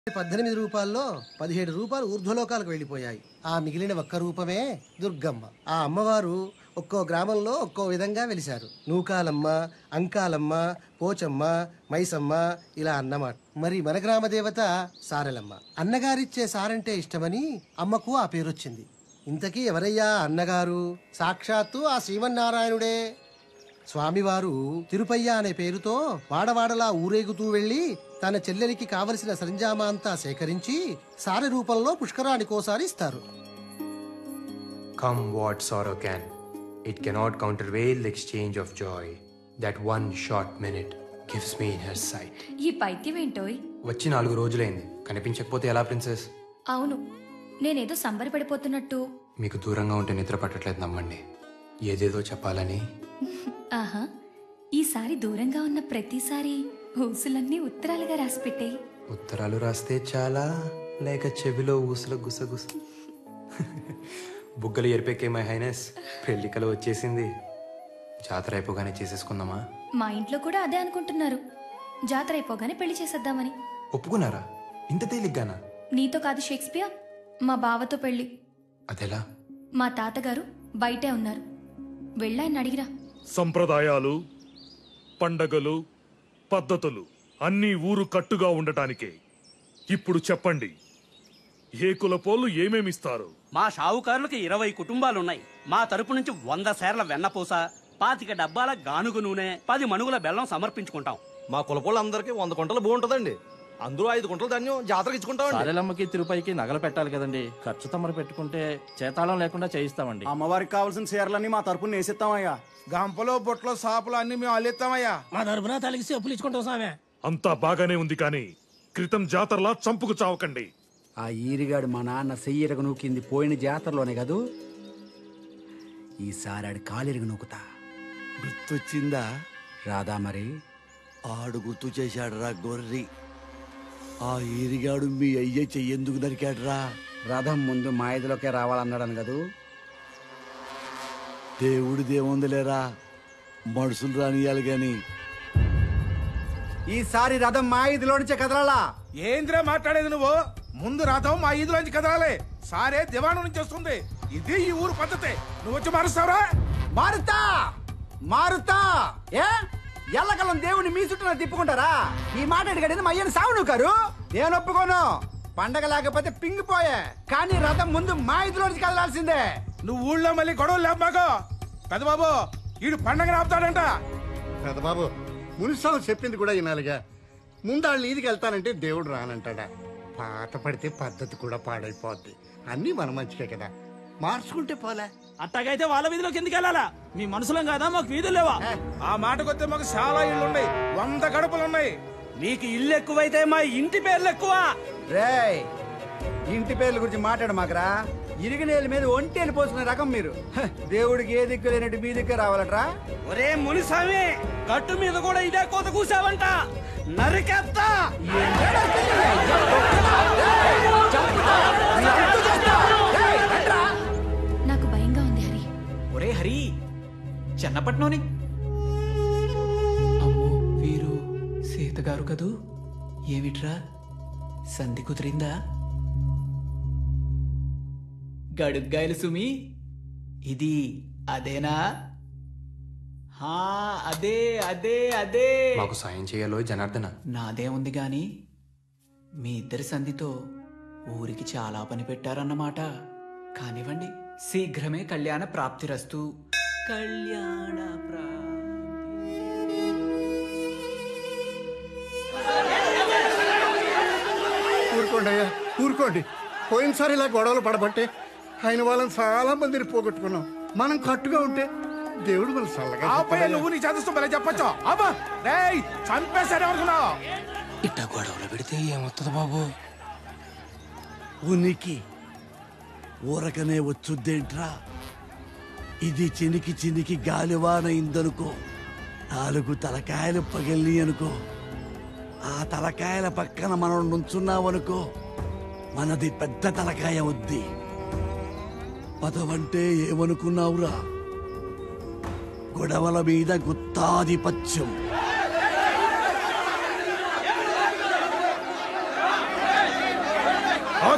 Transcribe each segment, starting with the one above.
పద్దెనిమిది రూపాయల్లో పదిహేడు రూపాయలు ఊర్ధ్వలోకాలకు వెళ్ళిపోయాయి ఆ మిగిలిన ఒక్క రూపమే దుర్గమ్మ ఆ అమ్మవారు ఒక్కో గ్రామంలో ఒక్కో విధంగా వెలిశారు నూకాలమ్మ అంకాలమ్మ పోచమ్మ మైసమ్మ ఇలా అన్నమాట మరి మన గ్రామ దేవత సారెలమ్మ అన్నగారిచ్చే సారంటే ఇష్టమని అమ్మకు ఆ పేరొచ్చింది ఇంతకీ ఎవరయ్యా అన్నగారు సాక్షాత్తు ఆ శ్రీమన్నారాయణుడే స్వామివారు తిరుపయ్య అనే పేరుతో వాడవాడలా ఊరేగుతూ వెళ్లి తన చెల్లెలికి కావలసిన సరంజామా అంతా సేకరించి సారె రూపంలో పుష్కరానికోసారి ఇస్తారు Come what sorrow can, it cannot countervail the exchange of joy that one short minute gives me in her sight. ఈ పైత్యం ఏంటోయ్ వచ్చి నాలుగు రోజులైంది కనిపించకపోతే ఎలా ప్రిన్సెస్ అవును నేనేదో సంబరపడిపోతున్నట్టు మీకు దూరంగా ఉంటే నిద్ర పట్టట్లేదు నమ్మండి ఏదేదో చెప్పాలని ఆహా ఈసారి దూరంగా ఉన్న ప్రతిసారి ఊసులన్నీ ఉత్తరాలుగా రాసిపెట్టాయి ఉత్తరాలు రాస్తే చాలా లేక చెవిలో ఊసుల గుసగుస బుగ్గలు ఎరిపెక్కే మై హైనెస్ పెళ్లికలు వచ్చేసింది జాతర అయిపోగానే చేసేసుకుందామా మా ఇంట్లో కూడా అదే అనుకుంటున్నారు జాతర అయిపోగానే పెళ్లి చేసేద్దామని ఒప్పుకున్నారా ఇంత తేలిగ్గానా నీతో కాదు షేక్స్పియర్ మా బావతో పెళ్లి అదెలా మా తాతగారు బయటే ఉన్నారు వెళ్ళాయని అడిగిరా సంప్రదాయాలు పండగలు పద్ధతులు అన్నీ ఊరు కట్టుగా ఉండటానికే ఇప్పుడు చెప్పండి ఏ కులపోళ్ళు ఏమేమిస్తారు మా షావుకారులకి ఇరవై కుటుంబాలున్నాయి మా తరపు నుంచి వంద సేర్ల వెన్నపూస పాతిక డబ్బాల గానుగ నూనె పది మణుగుల బెల్లం సమర్పించుకుంటాం మా కులపోళ్ళందరికీ వంద కుంటలు బాగుంటుందండి అందులో ఐదు కుంటలు ధాన్యం జాతరకి ఇచ్చుకుంటామండి సారెలమ్మకి తిరుపతికి నగలు పెట్టాలి కదండి ఖర్చు తమరు పెట్టుకుంటే చేతాళం లేకుండా చేయిస్తామండి అమ్మవారికి కావాల్సిన చీరలన్నీ మా తరపున వేసిస్తామయ్యా గంపలో బొట్లో సాపులు అన్ని మేము అల్లిస్తామయ్యా మా తరపున తలకి చెప్పులు ఇచ్చుకుంటాం సామె అంతా బాగానే ఉంది కానీ క్రితం జాతరలా చంపుకు చావకండి ఆ ఈరిగాడు మా నాన్న సెయ్యరగ నూకింది పోయిన జాతరలోనే కదూ ఈసారి ఆడి కాలిరగ నూకుతా గుర్తొచ్చిందా రాదా మరి ఆడు గుర్తు చేశాడు రా గొర్రి ఆ ఈరిగాడు మీ అయ్య చెయ్యెందుకు నరికాడు రా రథం ముందు మా ఇదిలోకే రావాలన్నాడని కదూ దేవుడిదేముందిలేరా మనుషులు రానియాలి గాని ఈసారి రథం మా ఇదిలో నుంచే కదలాలా ఏంద్రా మాట్లాడేది నువ్వు ముందు రథం మా ఈదులోంచి కదలాలి సారే దివాణం నుంచి వస్తుంది ఇది ఈ ఊరు పద్ధతి నువ్వు వచ్చి మారుస్తావురా మారుతా మారుతా ఏ ఎల్లకలం దేవుని మీ చుట్టూ తిప్పుకుంటారా ఈ మాట అడిగడేది మా అయ్యని సావు కారు నేను ఒప్పుకోను పండగ లేకపోతే పింగిపోయే కానీ రథం ముందు మా ఇదిలో నుంచి కదలాల్సిందే నువ్వు ఊళ్ళో మళ్ళీ గొడవలు లేపాకో పెద్దబాబు ఈడు పండగ ఆపుతాడంట పెదబాబు మునిస్వామి చెప్పింది కూడా వినాలిగా ముందాళ్ళు ఈదికి వెళ్తానంటే దేవుడు రానంటాడా పాత పడితే పద్ధతి కూడా పాడైపోద్ది అన్నీ మన మంచికే కదా మార్చుకుంటే పోలే అట్టాగైతే వాళ్ళ వీధిలోకి ఎందుకు వెళ్ళాలా మీ మనుషులం కాదా మాకు వీధులు లేవా ఆ మాటకొస్తే మాకు చాలా ఇళ్ళు ఉన్నాయి వంద గడపలు ఉన్నాయి నీకు ఇల్లు ఎక్కువైతే మా ఇంటి పేర్లు ఎక్కువ రేయ్ ఇంటి పేర్ల గురించి మాట్లాడు మాకరా ఇరిగినేల మీద ఒంటేలు పోసుకునే రకం మీరు హ, దేవుడికి ఏ దిక్కు లేనట్టు మీ దిక్కు రావాలట్రా ఒరే మునిస్వామి గట్టు మీద కూడా ఇదే కోత కూసావంట నరికెత్తా నాకు భయంగా ఉంది హరి ఒరే హరి చెన్నపట్నంని అమ్మో వీరు సీత గారు కదూ ఏమిట్రా సంధి కుదిరిందా గడుగ్గాయలు సుమి ఇది అదేనా హా అదే అదే అదే మాకు సాయం చేయాలో జనార్దన నాదే ఉంది గాని మీ ఇద్దరి సంధితో ఊరికి చాలా పని పెట్టారన్నమాట కానివ్వండి శీఘ్రమే కళ్యాణ ప్రాప్తిరస్తు కళ్యాణ ఊరుకోండి అయ్యా ఊరుకోండి పోయినసారి ఇలా గొడవలు పడబట్టే ఆయన వాళ్ళని చాలా మందిని పోగొట్టుకున్నాం మనం కట్టుగా ఉంటే దేవుడు మన చల్లగా ఆపే చూస్తాడయ్యా. నువ్వు నీ చదువుతూ భలే చెప్పొచ్చు అబ్బా రేయ్ చంపేశాడు అనుకున్నావు ఇట్ట గొడవలు పెడితే ఏమవుతుంది బాబు ఉనికి ఊరకనే వచ్చుద్దేంట్రా ఇది చినికి చినికి గాలివాన ఇందనుకో నాలుగు తలకాయలు పగిలి అనుకో ఆ తలకాయల పక్కన మనం నుంచున్నామనుకో మనది పెద్ద తలకాయ వద్ది పదవంటే ఏమనుకున్నావురా గొడవల మీద గుత్తాధిపత్యం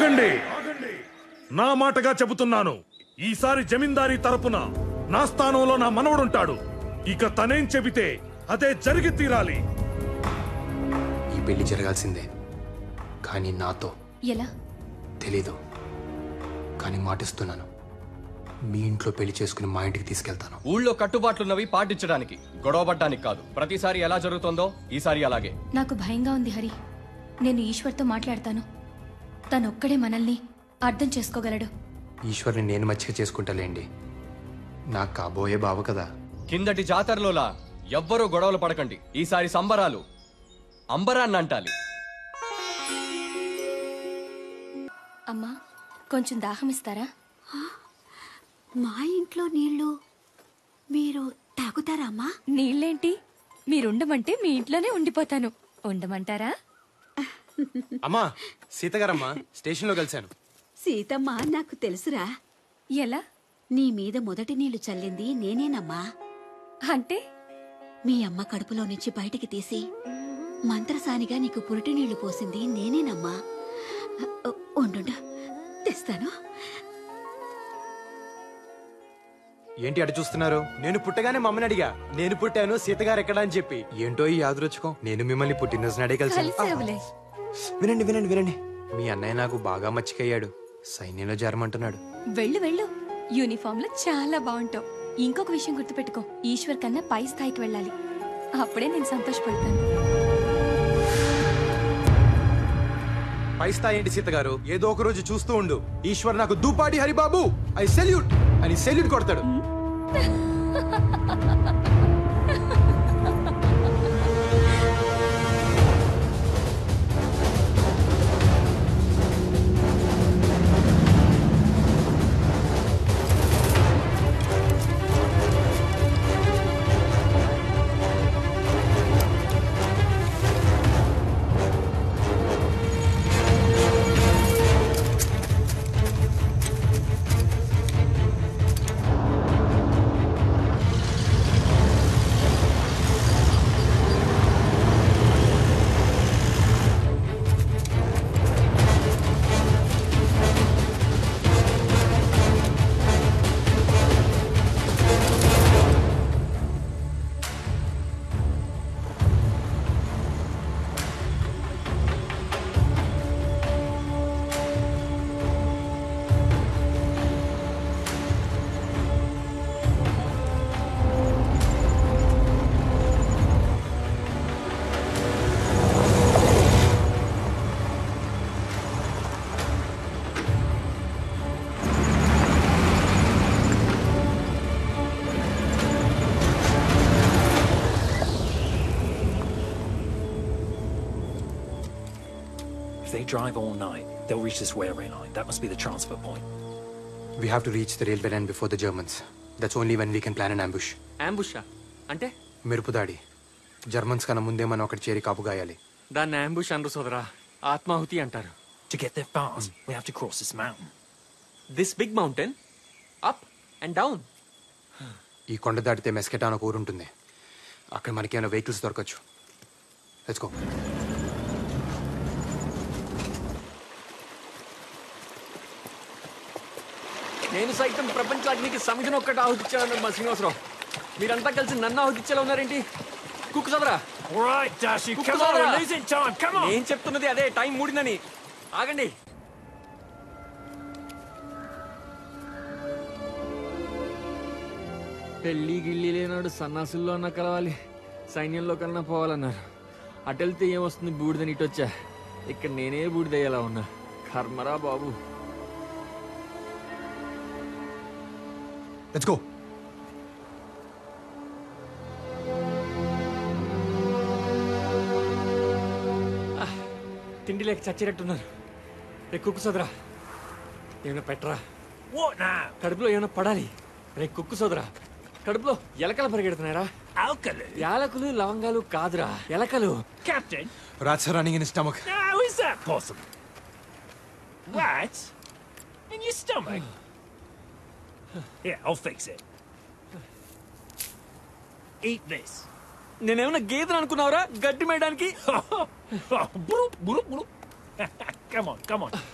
ఆగండి నా మాటగా చెబుతున్నాను ఈసారి జమీందారీ తరపున నా స్థానంలో నా మనవడుంటాడు ఇక తనేం చెబితే అదే జరిగి తీరాలి ఈ పెళ్లి జరగాల్సిందే కానీ నాతో ఎలా తెలీదు కానీ మాటిస్తున్నాను మీ ఇంట్లో పెళ్లి చేసుకుని మా ఇంటికి తీసుకెళ్తాను ఊళ్ళో కట్టుబాట్లున్నవి పాటించడానికి గొడవపడ్డానికి కాదు ప్రతిసారి ఎలా జరుగుతుందో ఈసారి అలాగే నాకు భయంగా ఉంది హరి నేను ఈశ్వర్తో మాట్లాడతాను తనొక్కడే మనల్ని అర్థం చేసుకోగలడు ఈశ్వర్ని నేను మచ్చిక చేసుకుంటాలేండి నాకు కాబోయే బావ కదా కిందటి జాతరలోలా ఎవ్వరూ గొడవలు పడకండి ఈసారి సంబరాలు అంబరాన్ని అంటాలి అమ్మా కొంచెం దాహం ఇస్తారా మా ఇంట్లో నీళ్లు మీరు తాగుతారా అమ్మా నీళ్ళేంటి మీరుండమంటే మీ ఇంట్లోనే ఉండిపోతాను ఉండమంటారా అమ్మా సీతగారమ్మా స్టేషన్లో కలిశాను సీతమ్మ నాకు తెలుసురా ఎలా నీ మీద మొదటి నీళ్లు చల్లింది నేనేనమ్మా అంటే మీ అమ్మ కడుపులో నుంచి బయటికి తీసి మంత్రసానిగా నీకు పురిటి నీళ్లు పోసింది నేనేనమ్మా ఉ- ఉండు తెస్తాను ఏంటి అటు చూస్తున్నారు నేను పుట్టగానే మమ్మని అడిగా నేను పుట్టాను సీతగారు ఎక్కడ అని చెప్పి ఏంటో ఈ యాదృచ్ఛకం నేను మిమ్మల్ని పుట్టినరోజు నాడే కలిసి కలిసావులే వినండి వినండి వినండి మీ అన్నయ్య నాకు బాగా మచ్చికయ్యాడు సైన్యంలో చేరమంటున్నాడు వెళ్ళు వెళ్ళు యూనిఫామ్ లో చాలా బాగుంటావు ఇంకొక విషయం గుర్తుపెట్టుకో ఈశ్వర్ కన్నా పై స్థాయికి వెళ్ళాలి అప్పుడే నేను సంతోషపడతాను పై స్థాయి ఏంటి సీత గారు ఏదో ఒక రోజు చూస్తూ ఉండు ఈశ్వర్ నాకు దూపాటి హరిబాబు ఐ సెల్యూట్ అని సెల్యూట్ కొడతాడు If they drive all night, they'll reach this railway line. That must be the transfer point. We have to reach the railway line before the Germans. That's only when we can plan an ambush. అంబుషా అంటే మెరుపు దాడి Germans కన్నా ముందే మనం అక్కడ చేరి కాపు గాయాలి దాన్ని అంబుష్ అనరు సోదరా ఆత్మాహుతి అంటారు To get there fast, we have to cross this mountain. This big mountain up and down ఈ కొండ దాటితే మెస్కెటా అని ఒక ఊరు ఉంటుంది అక్కడ మనకి ఏమైనా వెహికల్స్ దొరకచ్చు లెట్స్ గో నేను సైతం ప్రపంచాగ్నికి సమిధిని ఒక్కటి ఆహుతిచ్చాను మా శ్రీనివాసరావు మీరంతా కలిసి నన్ను ఆహుతిచ్చేలా ఉన్నారేంటి కుక్కు సదరా Right, Dashi, cook come on, సోదరా. we're losing time, come on! నేను చెప్తున్నది అదే టైం మూడిందని ఆగండి పెళ్లి గిళ్ళి లేనాడు సన్నాసుల్లో అన్నా కలవాలి సైన్యంలో కన్నా పోవాలన్నారు అటెళ్తే ఏమొస్తుంది బూడిదని ఇటొచ్చా ఇక్కడ నేనే బూడిదయ్యేలా ఉన్నా కర్మరా బాబు లెట్స్ గో తిండి లేక చచ్చేటట్టున్నారు రే కుక్కు సోదరా ఏమైనా పెట్టరా What now? కడుపులో ఏమైనా పడాలి రే కుక్కు సోదరా కడుపులో ఎలకలు పరిగెడుతున్నారా Alkali? యాలకులు లవంగాలు కాదురా ఎలకలు Captain? Rats are running in his stomach. How is that possible? Rats? In your stomach? Yeah, I'll fix it. Eat this. నేనేమన్నా గేదెలు అనుకున్నావురా గడ్డి మేయడానికి Broop, broop, broop. come on, come on.